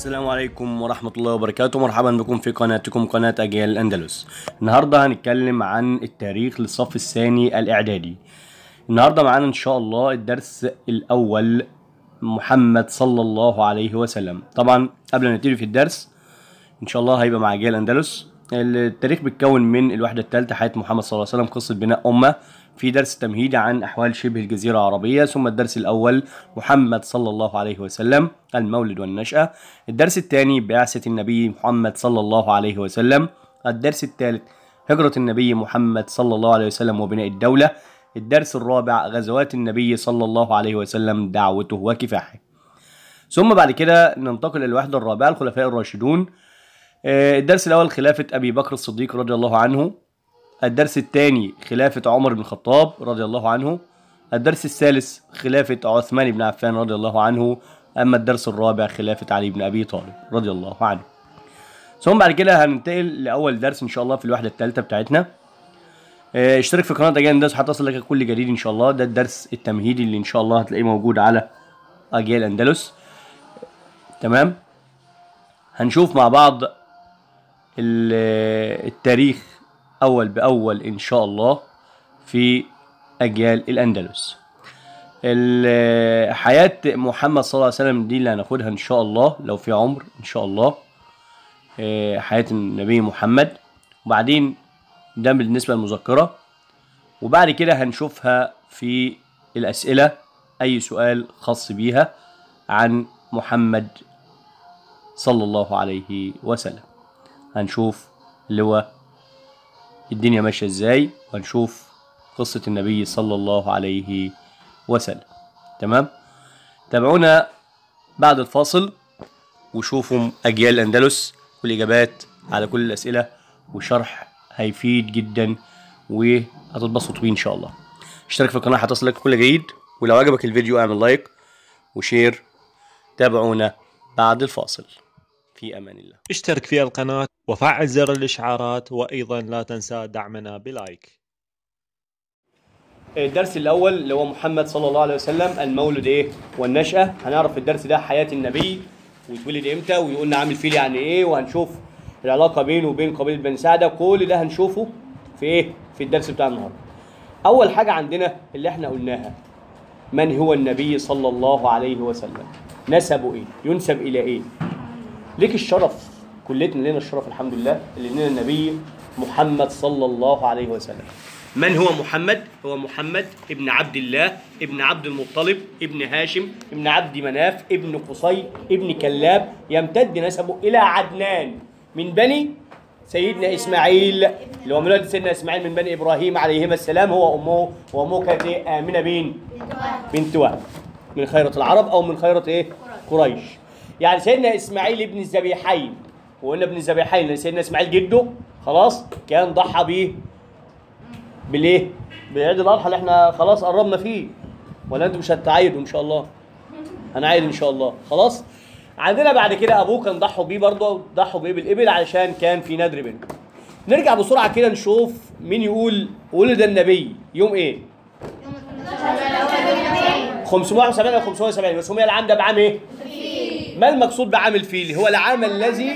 السلام عليكم ورحمة الله وبركاته مرحبا بكم في قناتكم قناة أجيال الأندلس النهاردة هنتكلم عن التاريخ للصف الثاني الإعدادي النهاردة معانا إن شاء الله الدرس الأول محمد صلى الله عليه وسلم طبعا قبل ما نبتدي في الدرس إن شاء الله هيبقى مع أجيال الأندلس التاريخ بيتكون من الوحدة الثالثة حياة محمد صلى الله عليه وسلم قصة بناء أمة في درس تمهيدي عن أحوال شبه الجزيرة العربية ثم الدرس الأول محمد صلى الله عليه وسلم المولد والنشأة الدرس الثاني بعثة النبي محمد صلى الله عليه وسلم الدرس الثالث هجرة النبي محمد صلى الله عليه وسلم وبناء الدولة الدرس الرابع غزوات النبي صلى الله عليه وسلم دعوته وكفاحه ثم بعد كده ننتقل إلى الوحدة الرابعة الخلفاء الراشدون آه، الدرس الأول خلافة أبي بكر الصديق رضي الله عنه الدرس الثاني خلافة عمر بن الخطاب رضي الله عنه الدرس الثالث خلافة عثمان بن عفان رضي الله عنه أما الدرس الرابع خلافة علي بن أبي طالب رضي الله عنه ثم بعد كده هننتقل لأول درس إن شاء الله في الوحدة الثالثة بتاعتنا آه، اشترك في قناة أجيال الأندلس حتى تصل لك كل جديد إن شاء الله ده الدرس التمهيدي اللي إن شاء الله هتلاقيه موجود على أجيال الأندلس تمام هنشوف مع بعض ال- التاريخ أول بأول إن شاء الله في أجيال الأندلس ال- حياة محمد صلى الله عليه وسلم دي اللي هناخدها إن شاء الله لو في عمر إن شاء الله آه، حياة النبي محمد وبعدين ده بالنسبة للمذكرة وبعد كده هنشوفها في الأسئلة أي سؤال خاص بيها عن محمد صلى الله عليه وسلم هنشوف اللي هو الدنيا ماشية ازاي وهنشوف قصة النبي صلى الله عليه وسلم تمام تابعونا بعد الفاصل وشوفوا أجيال الأندلس والإجابات على كل الأسئلة وشرح هيفيد جدا وهتتبسطوا بيه إن شاء الله اشترك في القناة هتصلك كل جديد ولو عجبك الفيديو اعمل لايك وشير تابعونا بعد الفاصل في أمان الله اشترك في القناة وفعل زر الإشعارات وأيضا لا تنسى دعمنا بلايك الدرس الاول اللي هو محمد صلى الله عليه وسلم المولد ايه والنشأة هنعرف في الدرس ده حياة النبي واتولد امتى ويقولنا عامل فيل يعني ايه وهنشوف العلاقة بينه وبين قبيلة بني سعدة كل ده هنشوفه في ايه في الدرس بتاع النهارده اول حاجة عندنا اللي احنا قلناها من هو النبي صلى الله عليه وسلم نسبه ايه ينسب الى ايه ليك الشرف كلتنا لنا الشرف الحمد لله اللي لنا النبي محمد صلى الله عليه وسلم من هو محمد هو محمد ابن عبد الله ابن عبد المطلب ابن هاشم ابن عبد مناف ابن قصي ابن كلاب يمتد نسبه الى عدنان من بني سيدنا اسماعيل اللي هو من ولد سيدنا اسماعيل من بني ابراهيم عليهما السلام هو امه وامه كانت ايه امنه بين بنت وهب من خيرة العرب او من خيرة ايه قريش يعني سيدنا اسماعيل ابن الذبيحين وقلنا ابن الذبيحين لان سيدنا اسماعيل جده خلاص كان ضحى بيه بالايه بعيد الاضحى اللي احنا خلاص قربنا فيه ولا انتوا مش هتعايدوا ان شاء الله هنعايد ان شاء الله خلاص عندنا بعد كده ابوه كان ضحوا بيه برضه ضحوا بيه بالابل علشان كان في نادر بينهم نرجع بسرعه كده نشوف مين يقول ولد النبي يوم ايه 571 او 570 بس هم العام ده بعام ايه؟ ما المقصود بعام الفيل؟ هو العام الذي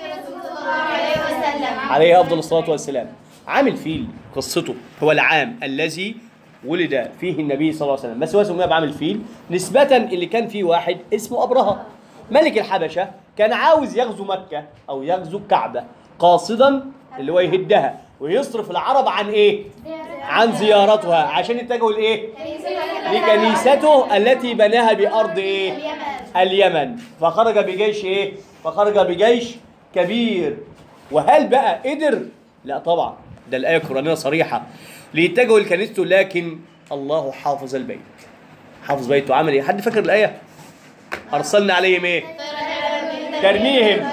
عليه افضل الصلاه والسلام. عام الفيل قصته هو العام الذي ولد فيه النبي صلى الله عليه وسلم، بس هو سمي بعام الفيل نسبة اللي كان فيه واحد اسمه ابرهه ملك الحبشه كان عاوز يغزو مكه او يغزو الكعبه قاصدا اللي هو يهدها ويصرف العرب عن ايه؟ عن زيارتها عشان يتجهوا لايه؟ لكنيسته التي بناها بأرض إيه؟ اليمن فخرج بجيش إيه؟ فخرج بجيش كبير وهل بقى قدر؟ لا طبعا ده الآية القرآنية صريحة ليتجهوا لكنيسته لكن الله حافظ البيت حافظ بيته عمل إيه؟ حد فاكر الآية؟ أرسلنا عليهم إيه؟ ترميهم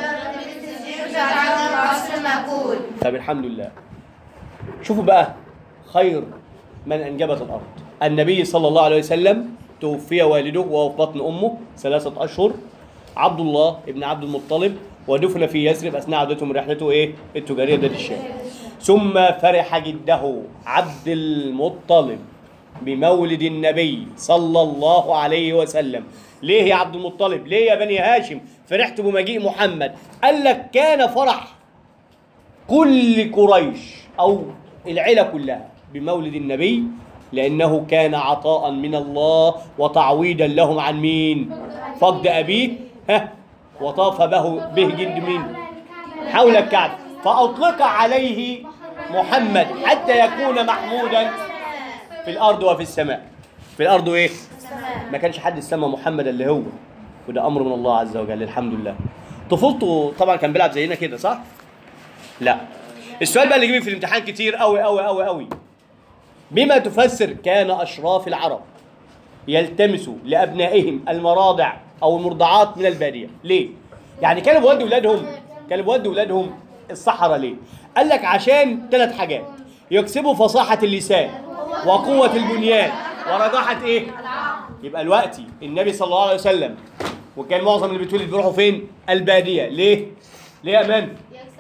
طب الحمد لله شوفوا بقى خير من انجبت الارض النبي صلى الله عليه وسلم توفي والده وهو في بطن امه ثلاثه اشهر عبد الله ابن عبد المطلب ودفن في يثرب اثناء عودته من رحلته ايه التجاريه ذات الشام ثم فرح جده عبد المطلب بمولد النبي صلى الله عليه وسلم ليه يا عبد المطلب ليه يا بني هاشم فرحت بمجيء محمد قال لك كان فرح كل قريش او العيله كلها بمولد النبي لانه كان عطاء من الله وتعويضا لهم عن مين فقد ابيه ها وطاف به به جلد مين حول الكعبه فاطلق عليه محمد حتى يكون محمودا في الارض وفي السماء في الارض وايه ما كانش حد سمى محمد اللي هو وده امر من الله عز وجل الحمد لله طفولته طبعا كان بيلعب زينا كده صح لا السؤال بقى اللي جه في الامتحان كتير قوي قوي قوي قوي بما تفسر كان اشراف العرب يلتمسوا لابنائهم المراضع او المرضعات من الباديه ليه يعني كانوا بيودوا اولادهم كانوا بيودوا اولادهم الصحراء ليه قال لك عشان ثلاث حاجات يكسبوا فصاحه اللسان وقوه البنيان ورجاحه ايه يبقى دلوقتي النبي صلى الله عليه وسلم وكان معظم اللي بيتولد بيروحوا فين الباديه ليه ليه يا امان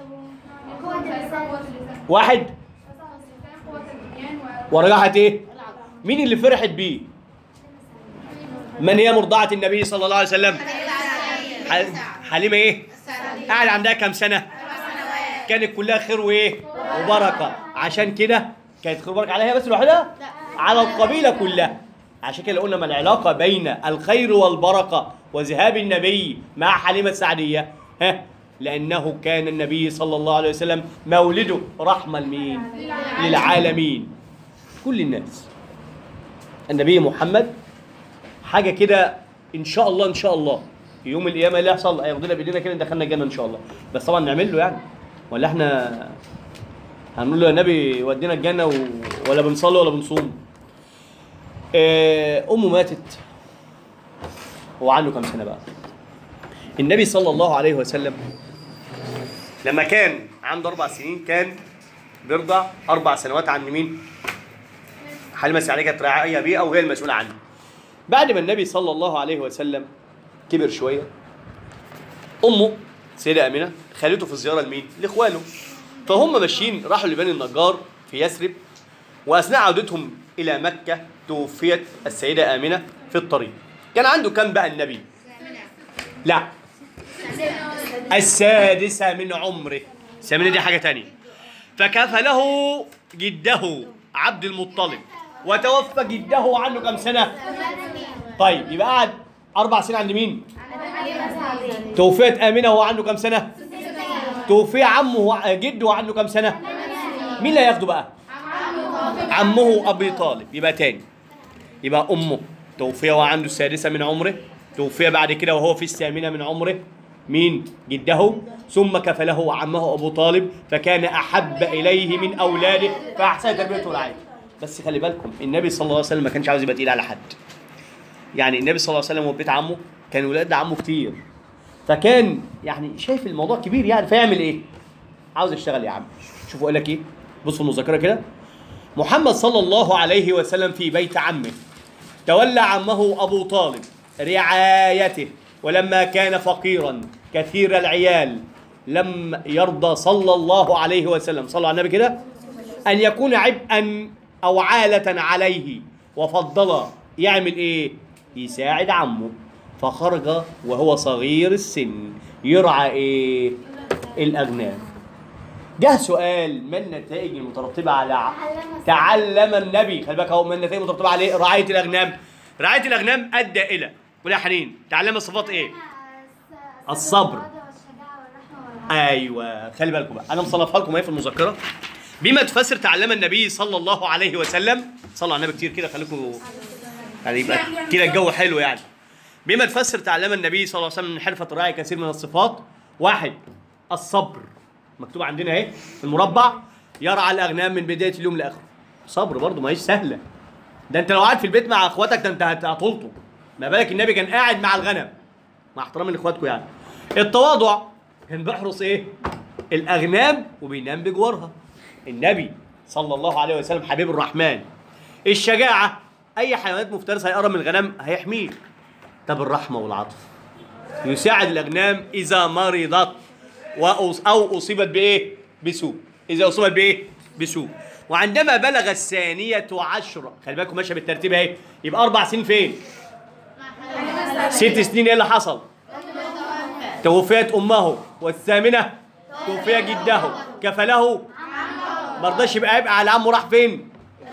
واحد ورجحت ايه مين اللي فرحت بيه من هي مرضعة النبي صلى الله عليه وسلم ح- حليمة ايه قاعد عندها كام سنة كانت كلها خير وايه وبركة عشان كده كانت خير وبركة عليها بس لوحدها على القبيلة كلها عشان كده قلنا ما العلاقة بين الخير والبركة وذهاب النبي مع حليمة السعدية ها لأنه كان النبي صلى الله عليه وسلم مولده رحمة لمين للعالمين كل الناس النبي محمد حاجة كده إن شاء الله إن شاء الله يوم القيامة اللي يحصل هياخدنا بإيدينا كده دخلنا الجنة إن شاء الله بس طبعا نعمل له يعني ولا إحنا هنقول له يا نبي ودينا الجنة و... ولا بنصلي ولا بنصوم آه، أمه ماتت هو عنده كام سنة بقى النبي صلى الله عليه وسلم لما كان عنده أربع سنين كان بيرضع أربع سنوات عن مين؟ حليمة السعدية كانت راعية بيه أو هي المسؤولة عنه بعد ما النبي صلى الله عليه وسلم كبر شوية أمه سيدة أمينة خلته في الزيارة لمين؟ لإخواله فهم ماشيين راحوا لبني النجار في يثرب وأثناء عودتهم إلى مكة توفيت السيدة آمنة في الطريق كان عنده كم بقى النبي؟ لا السادسة من عمره الثامنة دي حاجة تانية فكفله جده عبد المطلب وتوفى جده عنه كم سنة؟ طيب يبقى قعد أربع سنين عند مين؟ توفيت آمنة وهو عنده كم سنة؟ توفي عمه جده عنده كم سنة؟ مين اللي هياخده بقى؟ عمه أبي طالب يبقى تاني يبقى أمه توفي وهو عنده السادسة من عمره توفي بعد كده وهو في الثامنة من عمره مين جده ثم كفله عمه أبو طالب فكان أحب إليه من أولاده فأحسن تربيته ورعايته بس خلي بالكم النبي صلى الله عليه وسلم ما كانش عاوز يبقى تقيل على حد يعني النبي صلى الله عليه وسلم وهو في بيت عمه كان ولاد عمه كتير فكان يعني شايف الموضوع كبير يعني فيعمل ايه؟ عاوز يشتغل يا عم شوفوا قال لك ايه؟ بص في المذكره كده محمد صلى الله عليه وسلم في بيت عمه تولى عمه ابو طالب رعايته ولما كان فقيرا كثير العيال لم يرضى صلى الله عليه وسلم صلى على النبي كده ان يكون عبئا او عاله عليه وفضل يعمل ايه يساعد عمه فخرج وهو صغير السن يرعى ايه الاغنام جه سؤال ما النتائج المترتبه على ع- تعلم النبي خلي بالك اهو ما النتائج المترتبه على ايه رعايه الاغنام رعايه الاغنام ادى الى ولا يا حنين تعلم صفات ايه الصبر. ايوه خلي بالكم بقى انا مصنفها لكم اهي في المذكره بما تفسر تعلم النبي صلى الله عليه وسلم صلى على النبي كتير كده خليكم يعني يبقى كده الجو حلو يعني بما تفسر تعلم النبي صلى الله عليه وسلم من حرفه الراعي كثير من الصفات واحد الصبر مكتوب عندنا اهي في المربع يرعى الاغنام من بدايه اليوم لاخره صبر برضه ما هيش سهله ده انت لو قاعد في البيت مع اخواتك ده انت هت- هتلطه ما بالك النبي كان قاعد مع الغنم مع احترامي لاخواتكم يعني التواضع كان بيحرس ايه الاغنام وبينام بجوارها النبي صلى الله عليه وسلم حبيب الرحمن الشجاعه اي حيوانات مفترسه هيقرب من الغنم هيحميه طب الرحمه والعطف يساعد الاغنام اذا مرضت وأص- او اصيبت بايه بسوء اذا اصيبت بايه بسوء وعندما بلغ الثانية عشر خلي بالكم ماشية بالترتيب اهي يبقى أربع سنين فين؟ ست سنين ايه اللي حصل؟ توفيت أمه والثامنة توفي جده كفله ما رضاش يبقى يبقى على عمه راح فين؟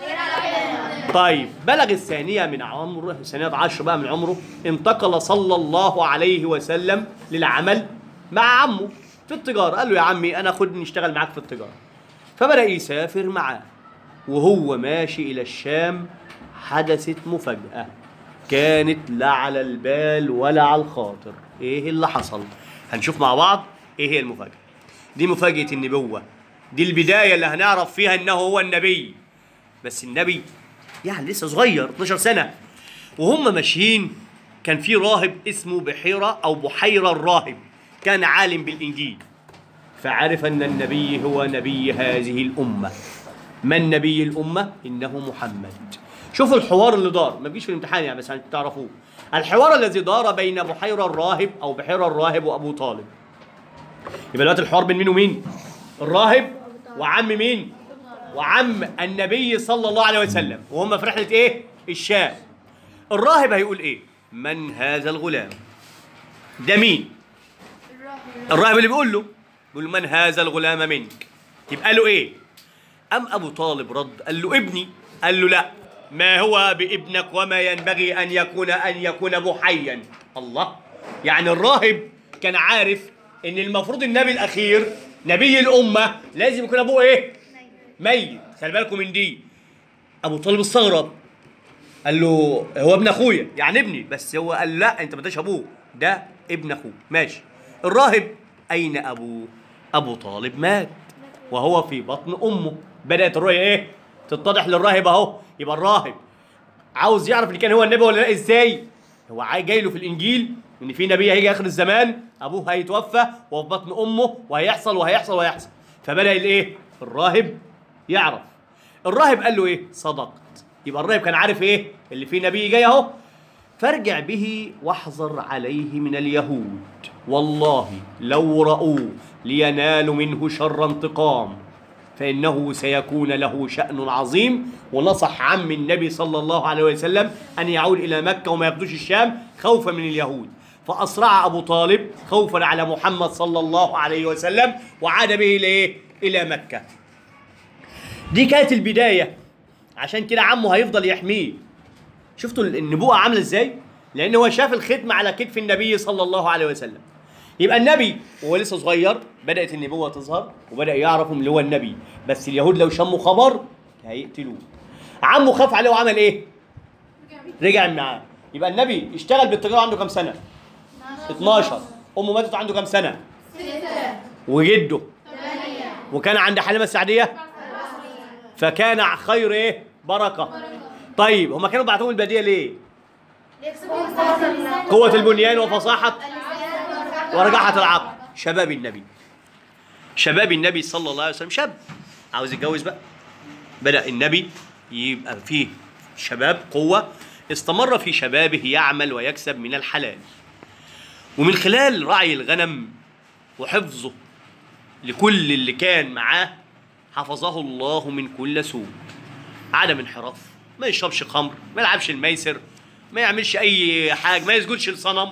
طيب بلغ الثانية من عمره الثانية عشر بقى من عمره انتقل صلى الله عليه وسلم للعمل مع عمه في التجارة قال له يا عمي أنا خدني اشتغل معاك في التجارة فبدأ يسافر معاه وهو ماشي إلى الشام حدثت مفاجأة كانت لا على البال ولا على الخاطر إيه اللي حصل هنشوف مع بعض إيه هي المفاجأة دي مفاجأة النبوة دي البداية اللي هنعرف فيها إنه هو النبي بس النبي يعني لسه صغير 12 سنة وهم ماشيين كان في راهب اسمه بحيرة أو بحيرة الراهب كان عالم بالإنجيل فعرف أن النبي هو نبي هذه الأمة من نبي الأمة؟ إنه محمد شوفوا الحوار اللي دار ما بيجيش في الامتحان يعني بس عشان تعرفوه الحوار الذي دار بين بحيرة الراهب أو بحيرة الراهب وأبو طالب يبقى دلوقتي الحوار بين مين ومين؟ الراهب وعم مين؟ وعم النبي صلى الله عليه وسلم وهم في رحلة إيه؟ الشام الراهب هيقول إيه؟ من هذا الغلام؟ ده مين؟ الراهب اللي بيقول له بيقول له من هذا الغلام منك؟ يبقى له إيه؟ أم أبو طالب رد قال له ابني قال له لا ما هو بابنك وما ينبغي أن يكون أن يكون محيا الله يعني الراهب كان عارف إن المفروض النبي الأخير نبي الأمة لازم يكون أبوه إيه؟ ميت خلي بالكم من دي أبو طالب استغرب قال له هو ابن أخويا يعني ابني بس هو قال لا أنت ما انتش أبوه ده ابن أخوه ماشي الراهب أين أبوه؟ أبو طالب مات وهو في بطن امه بدات الرؤيه ايه تتضح للراهب اهو يبقى الراهب عاوز يعرف اللي كان هو النبي ولا لا ازاي هو عاي- جاي له في الانجيل ان في نبي هيجي اخر الزمان ابوه هيتوفى وهو في بطن امه وهيحصل وهيحصل وهيحصل فبدا الايه الراهب يعرف الراهب قال له ايه صدقت يبقى الراهب كان عارف ايه اللي فيه نبي جاي اهو فارجع به واحذر عليه من اليهود والله لو رأوه لينالوا منه شر انتقام فإنه سيكون له شأن عظيم ونصح عم النبي صلى الله عليه وسلم أن يعود إلى مكة وما يقدوش الشام خوفا من اليهود فأسرع أبو طالب خوفا على محمد صلى الله عليه وسلم وعاد به إلى إلى مكة دي كانت البداية عشان كده عمه هيفضل يحميه شفتوا النبوءة عاملة ازاي؟ لأن هو شاف الختم على كتف النبي صلى الله عليه وسلم. يبقى النبي وهو لسه صغير بدأت النبوة تظهر وبدأ يعرفهم اللي هو النبي، بس اليهود لو شموا خبر هيقتلوه. عمه خاف عليه وعمل إيه؟ رجع معاه. يبقى النبي اشتغل بالتجارة عنده كام سنة؟ 12 أمه ماتت عنده كام سنة؟ وجده وكان عند حليمة السعدية فكان خير ايه؟ بركة طيب هما كانوا بعتهم البادية ليه؟ قوة البنيان وفصاحة ورجاحة العقل شباب النبي شباب النبي صلى الله عليه وسلم شاب عاوز يتجوز بقى بدأ النبي يبقى فيه شباب قوة استمر في شبابه يعمل ويكسب من الحلال ومن خلال رعي الغنم وحفظه لكل اللي كان معاه حفظه الله من كل سوء عدم انحراف ما يشربش خمر ما يلعبش الميسر ما يعملش اي حاجه ما يسجدش لصنم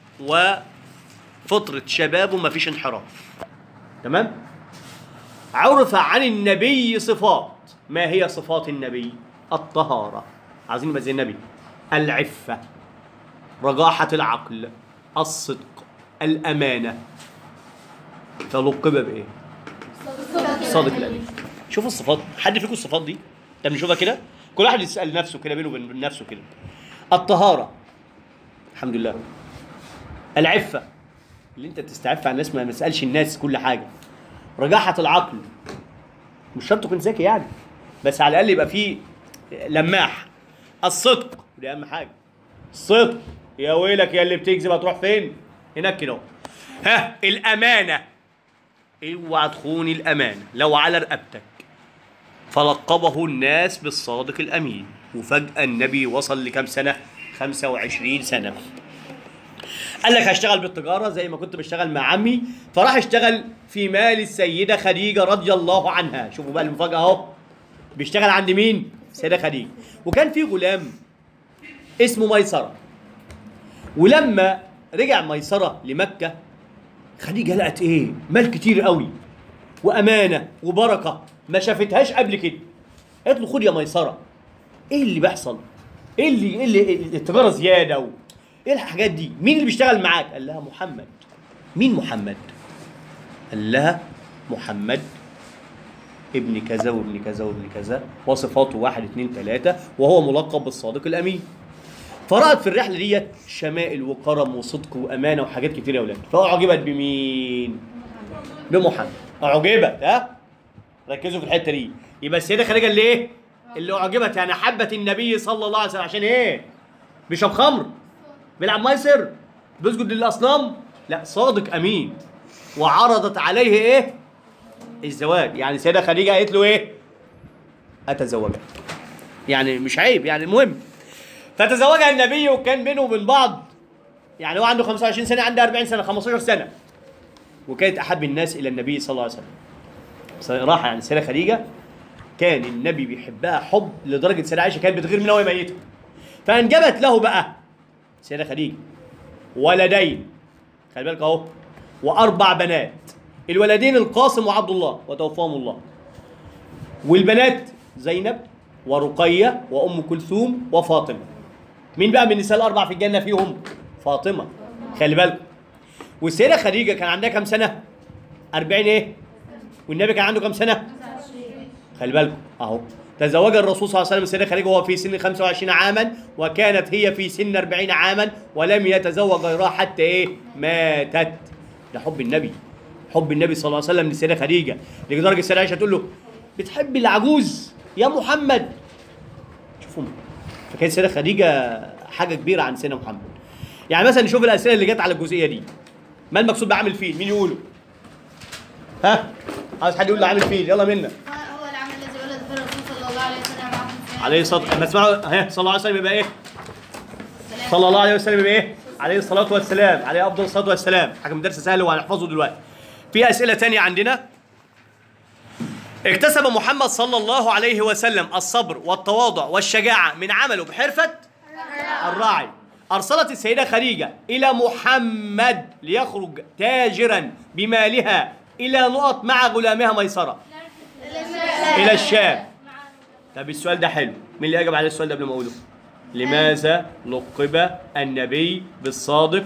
وفتره شبابه ما فيش انحراف تمام عرف عن النبي صفات ما هي صفات النبي الطهاره عايزين نبقى زي النبي العفه رجاحه العقل الصدق الامانه فلقب بايه صادق الامين شوفوا الصفات حد فيكم الصفات دي طب نشوفها كده كل واحد يسال نفسه كده بينه وبين نفسه كده الطهاره الحمد لله العفه اللي انت تستعف عن الناس ما ما تسالش الناس كل حاجه رجاحه العقل مش شرط تكون ذكي يعني بس على الاقل يبقى فيه لماح الصدق دي اهم حاجه الصدق يا ويلك يا اللي بتكذب هتروح فين هناك كده اهو. ها الامانه اوعى تخون الامانه لو على رقبتك فلقبه الناس بالصادق الامين وفجاه النبي وصل لكم سنه 25 سنه قال لك هشتغل بالتجاره زي ما كنت بشتغل مع عمي فراح اشتغل في مال السيده خديجه رضي الله عنها شوفوا بقى المفاجاه اهو بيشتغل عند مين سيدة خديجة وكان في غلام اسمه ميسرة ولما رجع ميسرة لمكة خديجة لقت ايه مال كتير قوي وامانة وبركة ما شافتهاش قبل كده قالت له خد يا ميسرة ايه اللي بيحصل ايه اللي ايه اللي إيه التجارة زيادة و... ايه الحاجات دي مين اللي بيشتغل معاك قال لها محمد مين محمد قال لها محمد ابن كذا وابن كذا وابن كذا وصفاته واحد اتنين تلاتة وهو ملقب بالصادق الأمين فرأت في الرحلة ديت شمائل وكرم وصدق وأمانة وحاجات كتير يا ولاد فأعجبت بمين؟ بمحمد أعجبت ها؟ ركزوا في الحتة دي يبقى السيدة خديجة اللي إيه؟ اللي أعجبت يعني حبت النبي صلى الله عليه وسلم عشان إيه؟ بيشرب خمر بيلعب ميسر بيسجد للأصنام لا صادق أمين وعرضت عليه إيه؟ الزواج يعني السيدة خديجة قالت له إيه؟ أتزوجك يعني مش عيب يعني المهم فتزوجها النبي وكان بينه وبين بعض يعني هو عنده 25 سنة عنده 40 سنة 15 سنة وكانت أحب الناس إلى النبي صلى الله عليه وسلم صراحة يعني السيدة خديجة كان النبي بيحبها حب لدرجة السيدة عائشة كانت بتغير منها وهي ميتة فأنجبت له بقى السيدة خديجة ولدين خلي بالك أهو وأربع بنات الولدين القاسم وعبد الله وتوفاهم الله والبنات زينب ورقية وأم كلثوم وفاطمة مين بقى من النساء الأربع في الجنة فيهم؟ فاطمة خلي بالكم والسيدة خديجة كان عندها كام سنة؟ 40 إيه؟ والنبي كان عنده كام سنة؟ خلي بالكم أهو تزوج الرسول صلى الله عليه وسلم السيدة خديجة وهو في سن 25 عاما وكانت هي في سن 40 عاما ولم يتزوج غيرها حتى إيه؟ ماتت ده حب النبي حب النبي صلى الله عليه وسلم للسيدة خديجة لدرجة السيدة عائشة تقول له بتحب العجوز يا محمد شوفوا فكانت السيدة خديجة حاجة كبيرة عن سيدنا محمد يعني مثلا نشوف الأسئلة اللي جت على الجزئية دي ما المقصود بعمل فيل مين يقوله ها عايز حد يقول لي عامل فيل يلا منا هو العمل الذي ولد فيه الرسول صلى الله عليه وسلم معكم في عليه الصلاة والسلام اسمعوا ها صلى الله عليه وسلم يبقى ايه صلى الله عليه وسلم يبقى ايه عليه الصلاة والسلام عليه أفضل الصلاة والسلام حكم درس سهل وهنحفظه دلوقتي في أسئلة تانية عندنا اكتسب محمد صلى الله عليه وسلم الصبر والتواضع والشجاعة من عمله بحرفة الراعي أرسلت السيدة خديجة إلى محمد ليخرج تاجرا بمالها إلى نقط مع غلامها ميسرة إلى الشام طب السؤال ده حلو مين اللي أجاب على السؤال ده قبل ما أقوله لماذا لقب النبي بالصادق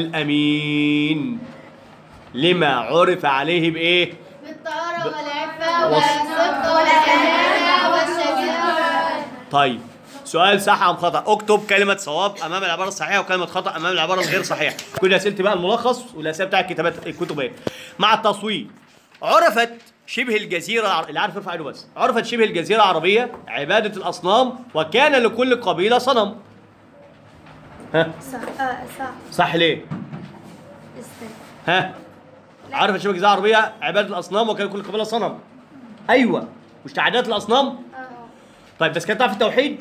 الأمين لما عرف عليه بإيه بالطهارة والعفة وص- والصدق والأمانة والشجاعة طيب سؤال صح ام خطا اكتب كلمه صواب امام العباره الصحيحه وكلمه خطا امام العباره الغير صحيحه كل اسئلتي بقى الملخص والاسئله بتاع الكتابات الكتب ايه مع التصويت عرفت شبه الجزيره الع- اللي عارف يرفع ايده بس عرفت شبه الجزيره العربيه عباده الاصنام وكان لكل قبيله صنم ها صح آه صح صح ليه استنى ها عرفت شبه الجزيره العربيه عباده الاصنام وكان لكل قبيله صنم ايوه مش تعديات الاصنام اه طيب بس كانت تعرف التوحيد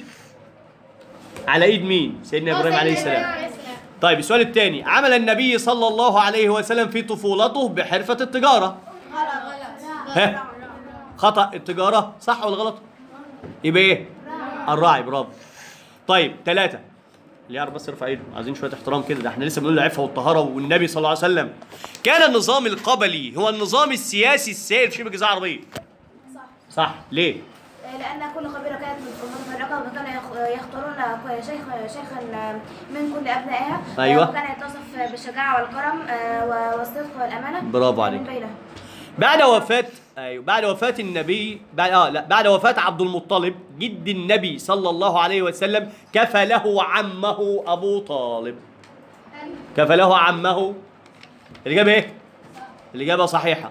على ايد مين سيدنا ابراهيم عليه السلام طيب السؤال الثاني عمل النبي صلى الله عليه وسلم في طفولته بحرفة التجارة غلط غلط ها خطأ التجارة صح ولا غلط يبقى ايه الراعي برافو طيب ثلاثة اللي يعرف بس يرفع ايده عايزين شوية احترام كده ده احنا لسه بنقول العفة والطهارة والنبي صلى الله عليه وسلم كان النظام القبلي هو النظام السياسي السائد في شبه الجزيرة العربية صح صح ليه لأن كل قبيلة كانت متفرقة وكانوا يخ- يختارون شيخ شيخا من كل أبنائها أيوة. وكان يتصف بالشجاعة والكرم آه، و- والصدق والأمانة برافو عليك. من بينهم. بعد وفاة ايوه بعد وفاة النبي بعد اه لا بعد وفاة عبد المطلب جد النبي صلى الله عليه وسلم كفله عمه ابو طالب كفله عمه الإجابة إيه؟ الإجابة صحيحة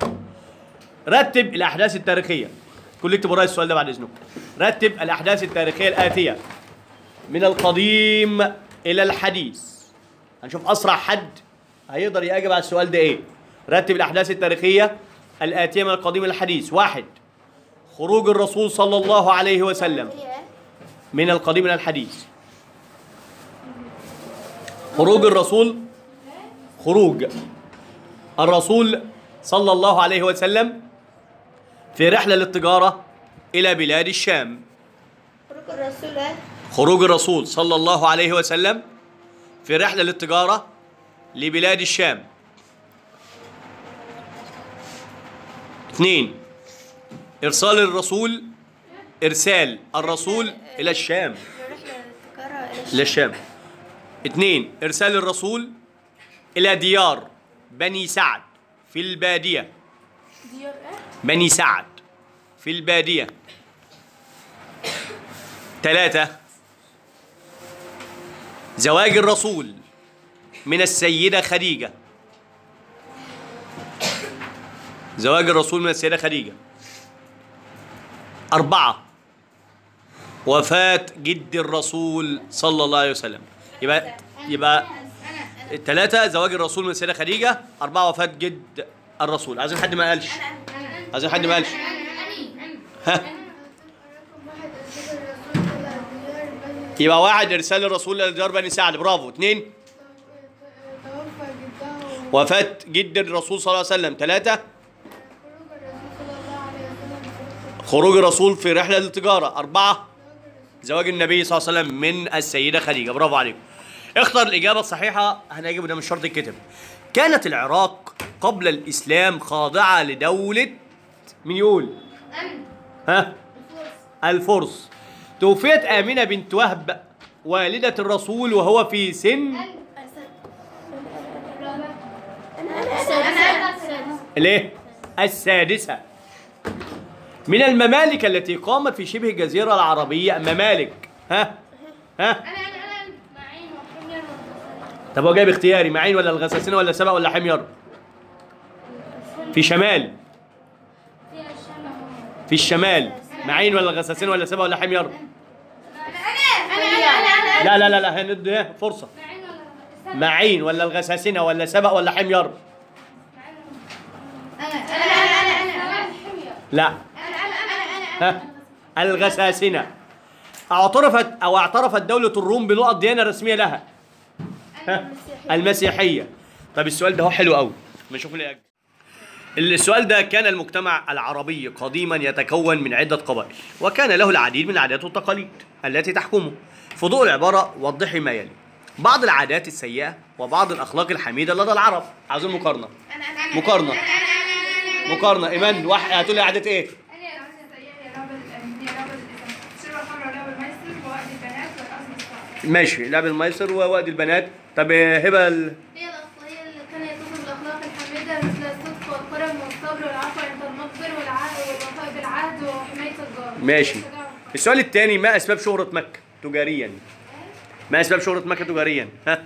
رتب الأحداث التاريخية كل يكتب ورايا السؤال ده بعد إذنكم رتب الأحداث التاريخية الآتية من القديم إلى الحديث هنشوف أسرع حد هيقدر يجاوب على السؤال ده إيه رتب الأحداث التاريخية الآتية من القديم إلى الحديث واحد خروج الرسول صلى الله عليه وسلم من القديم إلى الحديث خروج الرسول خروج الرسول صلى الله عليه وسلم في رحلة للتجارة إلى بلاد الشام خروج الرسول إيه؟ خروج الرسول صلى الله عليه وسلم في رحلة للتجارة لبلاد الشام اثنين إرسال الرسول إرسال الرسول إلى الشام رحلة التجارة إلى إلى الشام اثنين إرسال الرسول إلى ديار بني سعد في البادية ديار إيه؟ بني سعد في البادية ثلاثة زواج الرسول من السيدة خديجة زواج الرسول من السيدة خديجة أربعة وفاة جد الرسول صلى الله عليه وسلم يبقى يبقى الثلاثة زواج الرسول من السيدة خديجة أربعة وفاة جد الرسول عايزين حد ما قالش عايزين حد ما قالش ها يبقى واحد ارسال الرسول لدار بني سعد برافو اثنين توفى جده وفاة جد الرسول صلى الله عليه وسلم ثلاثة خروج الرسول صلى الله عليه وسلم خروج الرسول في رحلة للتجارة أربعة زواج النبي صلى الله عليه وسلم من السيدة خديجة برافو عليكم اختر الإجابة الصحيحة هنجيب ده مش شرط الكتب كانت العراق قبل الإسلام خاضعة لدولة مين يقول؟ ها؟ الفرس توفيت آمنة بنت وهب والدة الرسول وهو في سن ليه؟ السادسة من الممالك التي قامت في شبه الجزيرة العربية ممالك ها ها طب هو جايب اختياري معين ولا الغساسنة ولا سبأ ولا حمير في شمال في الشمال معين ولا الغساسنة ولا سبأ ولا حمير لا لا لا لا هندي ها، فرصة معين ولا الغساسنة ولا سبأ ولا حمير لا ها الغساسنة اعترفت او اعترفت دولة الروم بنقط ديانة رسمية لها ها المسيحية طب السؤال ده هو حلو قوي نشوف ليه أجل. السؤال ده كان المجتمع العربي قديما يتكون من عدة قبائل وكان له العديد من العادات والتقاليد التي تحكمه في ضوء العبارة وضحي ما يلي بعض العادات السيئة وبعض الأخلاق الحميدة لدى العرب عاوزين مقارنة مقارنة مقارنة إيمان واحد هتقول لي عادات إيه؟ ماشي لعب الميسر ووقت البنات طب هبه ال... هي الأخلاقية اللي كان يتصف بالأخلاق الحميدة مثل الصدق والكرم والصبر والعفو عند المقدر والعهد والوفاء بالعهد وحماية الجار ماشي السؤال الثاني ما اسباب شهرة مكة تجاريا ما اسباب شهرة مكة تجاريا ها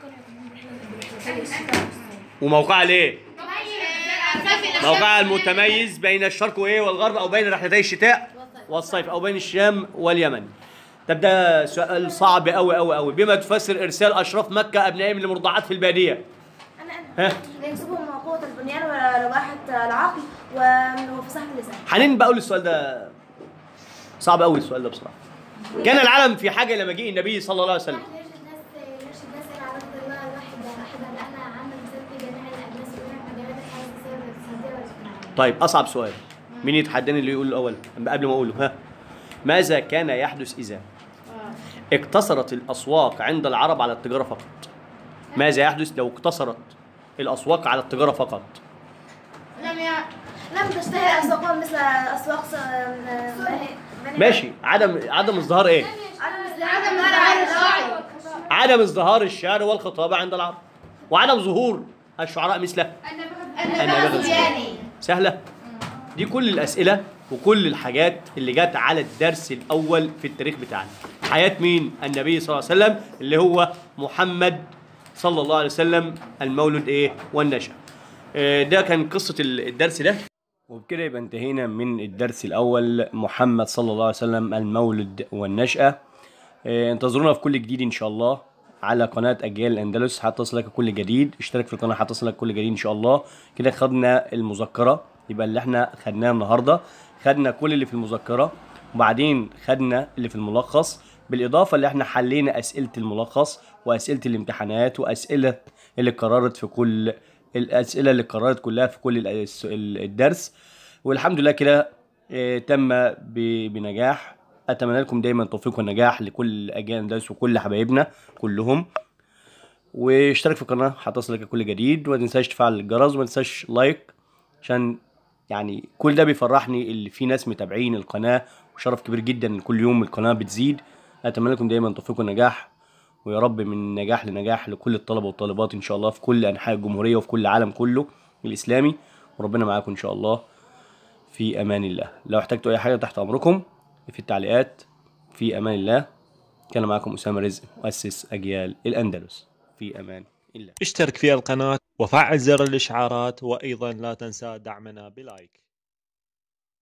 وموقعها ليه موقعها المتميز بين الشرق وايه والغرب او بين رحلتي الشتاء والصيف او بين الشام واليمن طب ده سؤال صعب قوي قوي قوي بما تفسر ارسال اشراف مكة ابنائهم لمرضعات في البادية ها يكسبهم قوة البنيان ولواحة العقل و- وفصاحة اللسان حنين بقول السؤال ده صعب قوي السؤال ده بصراحة كان العالم في حاجة إلى مجيء النبي صلى الله عليه وسلم يرشد الناس يرشد الناس الى عبادة الله الواحد واحدا انا عامل مثال في جميع الاجناس وجميع مجالات الحياه السياسيه والاقتصاديه والاجتماعيه. طيب أصعب سؤال مين يتحداني اللي يقول الأول قبل ما أقوله ها ماذا كان يحدث إذا اقتصرت الأسواق عند العرب على التجارة فقط ماذا يحدث لو اقتصرت الأسواق على التجارة فقط لم ي... لم تشتهر أسواقهم مثل أسواق س- بني بني ماشي عدم عدم ازدهار إيه عدم عدم الراعي عدم ازدهار الشعر والخطابة عند العرب وعدم ظهور الشعراء مثله النبغة السورية. سهلة دي كل الأسئلة وكل الحاجات اللي جت على الدرس الأول في التاريخ بتاعنا حياة مين النبي صلى الله عليه وسلم اللي هو محمد صلى الله عليه وسلم المولد إيه والنشأ آه، ده كان قصة ال- الدرس ده وبكده يبقى انتهينا من الدرس الأول محمد صلى الله عليه وسلم المولد والنشأة آه، انتظرونا في كل جديد ان شاء الله على قناة أجيال الأندلس هتصلك كل جديد اشترك في القناة هتصلك كل جديد إن شاء الله كده خدنا المذكرة يبقى اللي احنا خدناه النهاردة خدنا كل اللي في المذكرة وبعدين خدنا اللي في الملخص بالإضافة اللي احنا حلينا أسئلة الملخص وأسئلة الامتحانات وأسئلة اللي قررت في كل الأسئلة اللي قررت كلها في كل الأس- الدرس والحمد لله كده آه، تم ب- بنجاح اتمنى لكم دايما التوفيق والنجاح لكل اجيال اندلس وكل حبايبنا كلهم واشترك في القناه هتصلك كل جديد وما تنساش تفعل الجرس وما تنساش لايك عشان يعني كل ده بيفرحني اللي في ناس متابعين القناه وشرف كبير جدا ان كل يوم القناه بتزيد اتمنى لكم دايما التوفيق والنجاح ويا رب من نجاح لنجاح لكل الطلبه والطالبات ان شاء الله في كل انحاء الجمهوريه وفي كل العالم كله الاسلامي وربنا معاكم ان شاء الله في امان الله لو احتجتوا اي حاجه تحت امركم في التعليقات في امان الله كان معكم اسامه رزق مؤسس اجيال الاندلس في امان الله اشترك في القناة وفعل زر الإشعارات وأيضا لا تنسى دعمنا بلايك